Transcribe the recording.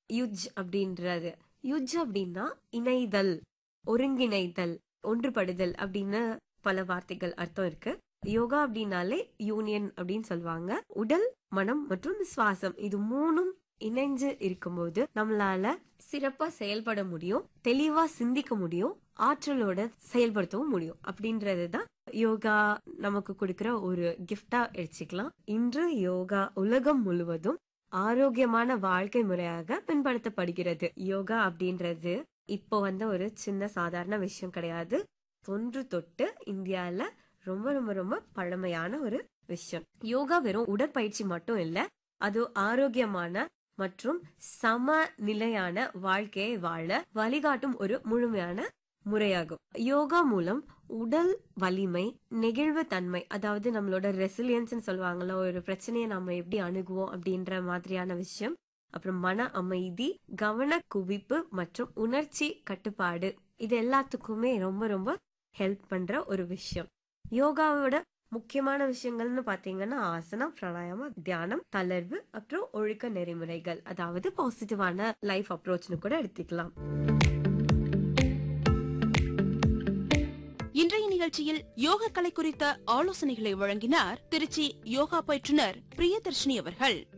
யுஜ் அப்படின்றது யுஜ் அப்படின்னா இணைதல் ஒருங்கிணைதல் ஒன்றுபடுதல் அப்படின்னு பல வார்த்தைகள் அர்த்தம் இருக்கு யோகா அப்படின்னாலே யூனியன் அப்படின்னு சொல்லுவாங்க உடல் மனம் மற்றும் சுவாசம் இது மூணும் இணைஞ்சு இருக்கும்போது நம்மளால சிறப்பா செயல்பட முடியும் தெளிவா சிந்திக்க முடியும் ஆற்றலோட செயல்படுத்தவும் முடியும் அப்படின்றதுதான் யோகா நமக்கு கொடுக்கிற ஒரு கிஃப்டா எடுத்துக்கலாம் இன்று யோகா உலகம் முழுவதும் ஆரோக்கியமான வாழ்க்கை முறையாக பின்படுத்தப்படுகிறது யோகா அப்படின்றது இப்போ வந்த ஒரு சின்ன சாதாரண விஷயம் கிடையாது தொன்று தொட்டு இந்தியால ரொம்ப ரொம்ப ரொம்ப பழமையான ஒரு விஷயம் யோகா வெறும் உடற்பயிற்சி மட்டும் இல்ல அது ஆரோக்கியமான மற்றும் சமநிலையான வாழ்க்கையை வாழ வழிகாட்டும் ஒரு முழுமையான முறையாகும் யோகா மூலம் உடல் வலிமை நெகிழ்வு தன்மை அதாவது நம்மளோட ரெசிலியன்ஸ் சொல்லுவாங்கல்ல ஒரு பிரச்சனையை நம்ம எப்படி அணுகுவோம் அப்படின்ற மாதிரியான விஷயம் அப்புறம் மன அமைதி கவன குவிப்பு மற்றும் உணர்ச்சி கட்டுப்பாடு இது எல்லாத்துக்குமே ரொம்ப ரொம்ப ஹெல்ப் பண்ற ஒரு விஷயம் யோகாவோட முக்கியமான விஷயங்கள்னு பாத்தீங்கன்னா ஆசனம் பிராணாயாமம் தியானம் தளர்வு அப்புறம் ஒழுக்க நெறிமுறைகள் அதாவது பாசிட்டிவான லைஃப் அப்ரோச்னு கூட எடுத்துக்கலாம் இன்றைய நிகழ்ச்சியில் யோக கலை குறித்த ஆலோசனைகளை வழங்கினார் திருச்சி யோகா பயிற்றுனர் பிரியதர்ஷினி அவர்கள்